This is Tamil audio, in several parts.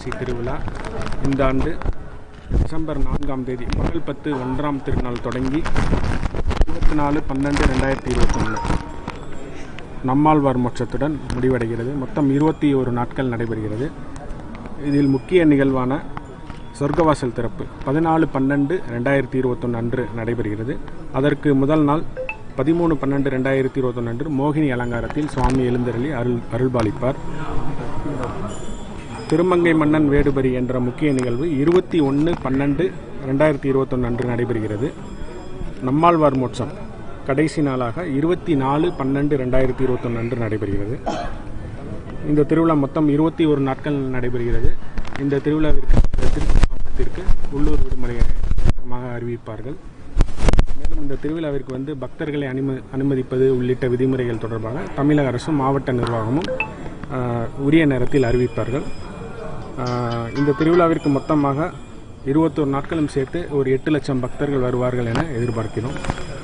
வைகாசி திருவிழா இந்த ஆண்டு டிசம்பர் நான்காம் தேதி பகல் பத்து ஒன்றாம் திருநாள் தொடங்கி இருபத்தி நாலு பன்னெண்டு ரெண்டாயிரத்தி இருபத்தொன்று நம்மாழ்வார் மோட்சத்துடன் முடிவடைகிறது மொத்தம் இருபத்தி ஒரு நாட்கள் நடைபெறுகிறது இதில் முக்கிய நிகழ்வான சொர்க்கவாசல் திறப்பு பதினாலு பன்னெண்டு ரெண்டாயிரத்தி இருபத்தொன்று அன்று நடைபெறுகிறது அதற்கு முதல் நாள் பதிமூணு பன்னெண்டு ரெண்டாயிரத்தி இருபத்தொன்று அன்று மோகினி அலங்காரத்தில் சுவாமி எழுந்தருளி அருள் அருள்பாலிப்பார் திருமங்கை மன்னன் வேடுபரி என்ற முக்கிய நிகழ்வு இருபத்தி ஒன்று பன்னெண்டு ரெண்டாயிரத்தி இருபத்தொன்று அன்று நடைபெறுகிறது நம்மாழ்வார் மோட்சம் கடைசி நாளாக இருபத்தி நாலு பன்னெண்டு ரெண்டாயிரத்தி இருபத்தொன்று அன்று நடைபெறுகிறது இந்த திருவிழா மொத்தம் இருபத்தி ஒரு நாட்கள் நடைபெறுகிறது இந்த திருவிழாவிற்கு திருச்சி மாவட்டத்திற்கு உள்ளூர் விடுமுறை வழக்கமாக அறிவிப்பார்கள் மேலும் இந்த திருவிழாவிற்கு வந்து பக்தர்களை அனும அனுமதிப்பது உள்ளிட்ட விதிமுறைகள் தொடர்பாக தமிழக அரசும் மாவட்ட நிர்வாகமும் ஆஹ், உரிய நேரத்தில் அறிவிப்பார்கள் ஆஹ், இந்த திருவிழாவிற்கு மொத்தமாக இருபத்தோரு நாட்களும் சேர்த்து ஒரு எட்டு லட்சம் பக்தர்கள் வருவார்கள் என எதிர்பார்க்கிறோம்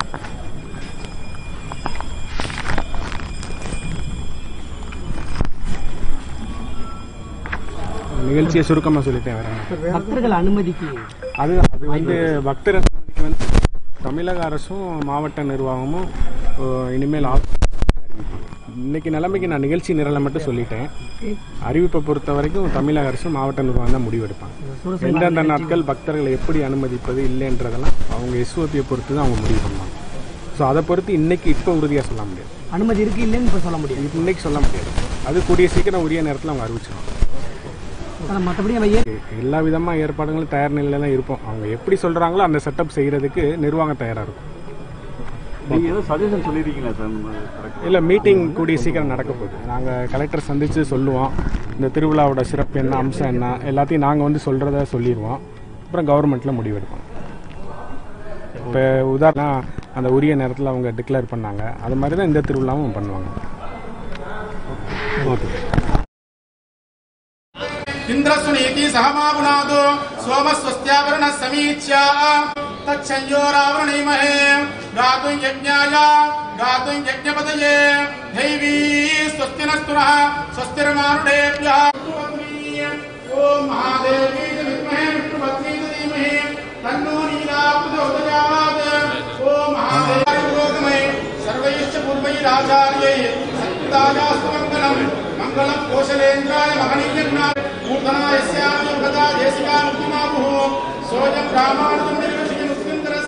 நிகழ்ச்சியை சுருக்கமாக சொல்லிட்டேன் வரேன் பக்தர்கள் அனுமதிக்கு அது அது வந்து பக்தர் அனுமதிக்கு வந்து தமிழக அரசும் மாவட்ட நிர்வாகமும் அஹ், இனிமேல் ஆ- இன்னைக்கு நிலைமைக்கு நான் நிகழ்ச்சி நிரலை மட்டும் சொல்லிட்டேன் அறிவிப்பை பொறுத்த வரைக்கும் தமிழக அரசும் மாவட்ட நிர்வாகம் தான் முடிவெடுப்பாங்க எந்தெந்த நாட்கள் பக்தர்களை எப்படி அனுமதிப்பது இல்லைன்றதெல்லாம் அவங்க எஸ்ஓபியை பொறுத்து தான் அவங்க முடிவு பண்ணுவாங்க ஸோ அதை பொறுத்து இன்னைக்கு இப்போ உறுதியாக சொல்ல முடியாது அனுமதி இருக்கு இல்லைன்னு இப்ப சொல்ல முடியாது இப்ப இன்னைக்கு சொல்ல முடியாது அது கூடிய சீக்கிரம் உரிய நேரத்தில் அவங்க அறிவிச்சிருவாங்க ஆனா மற்றபடி நம்ம ஏன் எல்லா விதமாக ஏற்பாடுகளும் தயார் நிலையில தான் இருப்போம் அவங்க எப்படி சொல்கிறாங்களோ அந்த செட்டப் செய்கிறதுக்கு நிர்வாகம் தயாராக இருக்கும் நீங்க ஏதோ சஜஷன் சொல்லிருக்கீங்களா சார் நம்ம correct ஆ? இல்லை மீட்டிங் கூடிய சீக்கிரம் நடக்க போகுது நாங்கள் கலெக்டர் சந்தித்து சொல்லுவோம் இந்த திருவிழாவோட சிறப்பு என்ன அம்சம் என்ன எல்லாத்தையும் நாங்கள் வந்து சொல்கிறத சொல்லிடுவோம் அப்புறம் கவர்மெண்ட்டில் முடிவெடுப்போம் இப்போ உதாரணம் அந்த உரிய நேரத்தில் அவங்க டிக்ளேர் பண்ணாங்க அது மாதிரி தான் இந்த திருவிழாவும் பண்ணுவாங்க ஓகே इन्द्रस्वनीति सहमापुनादो सोमस्वस्त्यावरणः समीच्या तच्छञ्जोरावृणीमहे गातुं यज्ञाय गातुं यज्ञपतये दैवी स्वस्ति नस्तु नः स्वस्तिर्मारुडेभ्यः ॐ महादेवी च विद्महे विष्णुपत्नी च धीमहि तन्नो नीला प्रचोदयात् ॐ महादेवी सर्वैश्च पूर्वैराचार्यैः सत्तायास्तु मङ्गलम् मङ्गलं कोशलेन्द्राय महनीयज्ञाय मूर्धना यस्यापि युगता देशिका मुक्तिमापुः सोऽयं रामानुजं निर्विशति मुस्लिन्दरस्य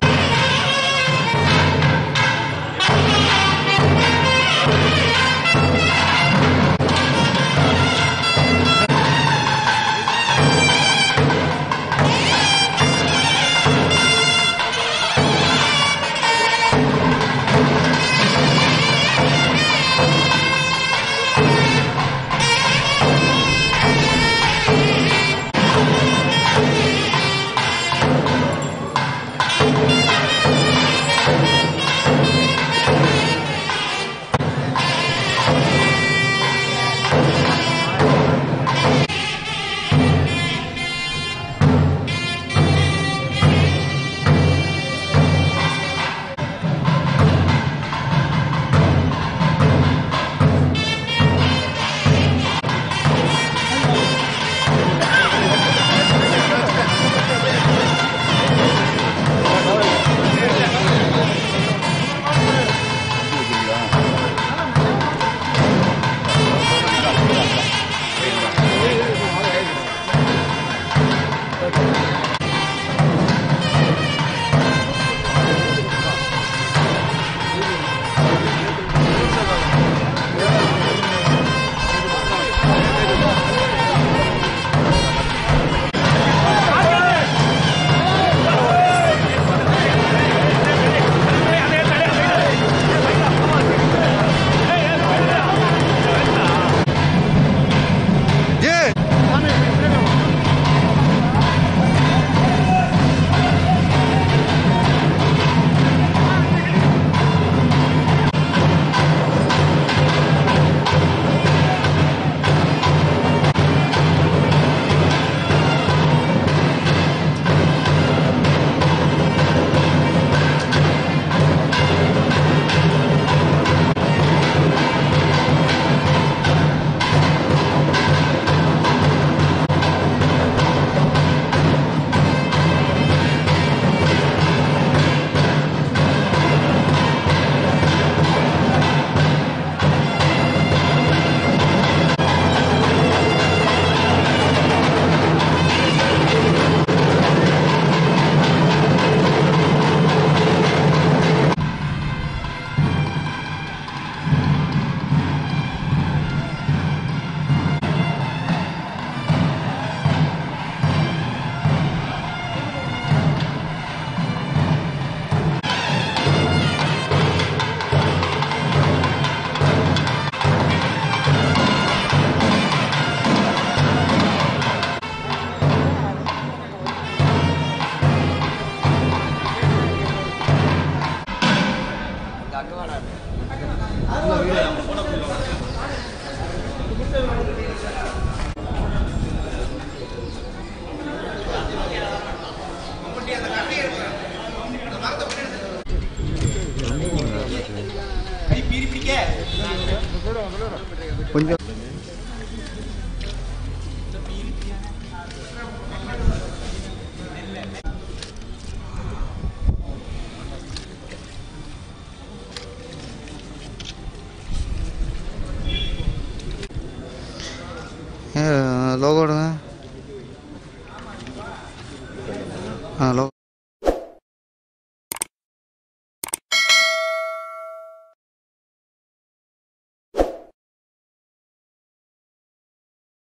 லோகோ எடுங்க ஆ லோ